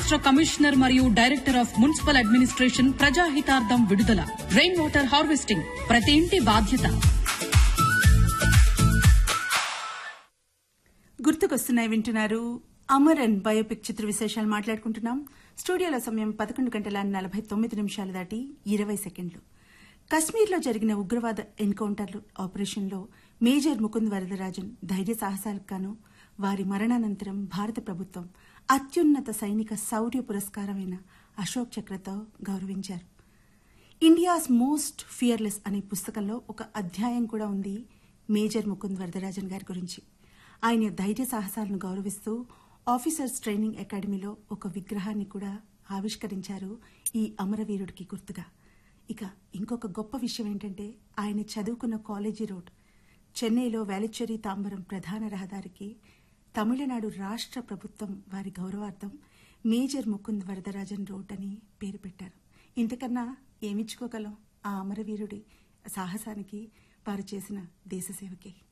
రాష్ట్ర కమిషనర్ మరియు director of municipal administration ప్రజాహితార్థం విడుదల రెయిన్ వాటర్ హార్వెస్టింగ్ ప్రతి ఇంటి బాధ్యత గుర్తుకొస్తున్నాయి వింటున్నారు అమరన్ బయోపిక్ చిత్ర విశేషాలు మాట్లాడుకుంటున్నాం స్టూడియోలో సమయం పదకొండు గంటల నలభై తొమ్మిది నిమిషాలు దాటి ఇరవై సెకండ్లు కశ్మీర్లో జరిగిన ఉగ్రవాద ఎన్కౌంటర్ ఆపరేషన్లో మేజర్ ముకుంద్ వరదరాజన్ ధైర్య సాహసాలకు గాను వారి మరణానంతరం భారత ప్రభుత్వం అత్యున్నత సైనిక శౌర్య పురస్కారమైన అశోక్ చక్రతో గౌరవించారు ఇండియాస్ మోస్ట్ ఫియర్లెస్ అనే పుస్తకంలో ఒక అధ్యాయం కూడా ఉంది మేజర్ ముకుంద్ వరదరాజన్ గారి గురించి ఆయన ధైర్య సాహసాలను గౌరవిస్తూ ఆఫీసర్స్ ట్రైనింగ్ అకాడమీలో ఒక విగ్రహాన్ని కూడా ఆవిష్కరించారు ఈ అమరవీరుడికి గుర్తుగా ఇక ఇంకొక గొప్ప విషయం ఏంటంటే ఆయన చదువుకున్న కాలేజీ రోడ్ చెన్నైలో వేలచ్చేరి తాంబరం ప్రధాన రహదారికి తమిళనాడు రాష్ట్ర ప్రభుత్వం వారి గౌరవార్థం మేజర్ ముకుంద్ వరదరాజన్ రోడ్ అని పేరు పెట్టారు ఇంతకన్నా ఏమిచ్చుకోగలం ఆ అమరవీరుడి సాహసానికి వారు చేసిన దేశసేవకి